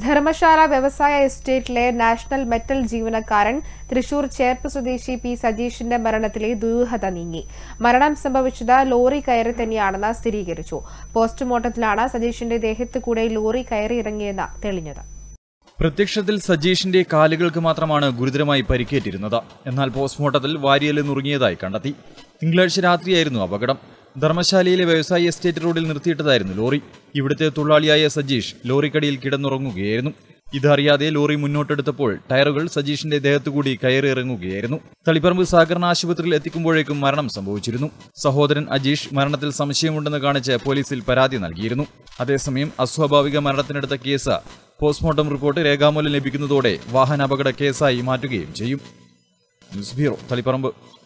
ധർമ്മശാല വ്യവസായ എസ്റ്റേറ്റിലെ national metal ജീവനക്കാരൻ തൃശൂർ ചേർപ്പ് സ്വദേശി പി സജീഷിന്റെ മരണത്തിലെ ദുരൂഹത നീങ്ങി മരണം സംഭവിച്ചത് ലോറി കയറി തന്നെയാണെന്ന് സ്ഥിരീകരിച്ചു പോസ്റ്റ്മോർട്ടത്തിലാണ് സജീഷിന്റെ ദേഹത്ത് കൂടെ ലോറി കയറി ഇറങ്ങിയെന്ന് തെളിഞ്ഞത് പ്രത്യക്ഷത്തിൽ സജീഷിന്റെ കാലുകൾക്ക് മാത്രമാണ് ഗുരുതരമായി പരിക്കേറ്റിരുന്നത് എന്നാൽ പോസ്റ്റ്മോർട്ടത്തിൽ വാരിയല് നുറുങ്ങിയതായി കണ്ടെത്തി തിങ്കളാഴ്ച രാത്രിയായിരുന്നു അപകടം ധർമ്മശാലയിലെ വ്യവസായ എസ്റ്റേറ്റ് റോഡിൽ നിർത്തിയിട്ടതായിരുന്നു ലോറി ഇവിടുത്തെ തൊഴിലാളിയായ സജീഷ് ലോറിക്കടിയിൽ കിടന്നുറങ്ങുകയായിരുന്നു ഇതറിയാതെ ലോറി മുന്നോട്ടെടുത്തപ്പോൾ ടയറുകൾ സജീഷിന്റെ ദേഹത്തുകൂടി കയറി ഇറങ്ങുകയായിരുന്നു തളിപ്പറമ്പ് സഹകരണ ആശുപത്രിയിൽ എത്തിക്കുമ്പോഴേക്കും മരണം സംഭവിച്ചിരുന്നു സഹോദരൻ അജീഷ് മരണത്തിൽ സംശയമുണ്ടെന്ന് കാണിച്ച് പോലീസിൽ പരാതി നൽകിയിരുന്നു അതേസമയം അസ്വാഭാവിക മരണത്തിനെടുത്ത കേസ് പോസ്റ്റ്മോർട്ടം റിപ്പോർട്ട് രേഖാമൂലം ലഭിക്കുന്നതോടെ വാഹനാപകട കേസായി മാറ്റുകയും ചെയ്യും ന്യൂസ് ബ്യൂറോ തളിപ്പറമ്പ്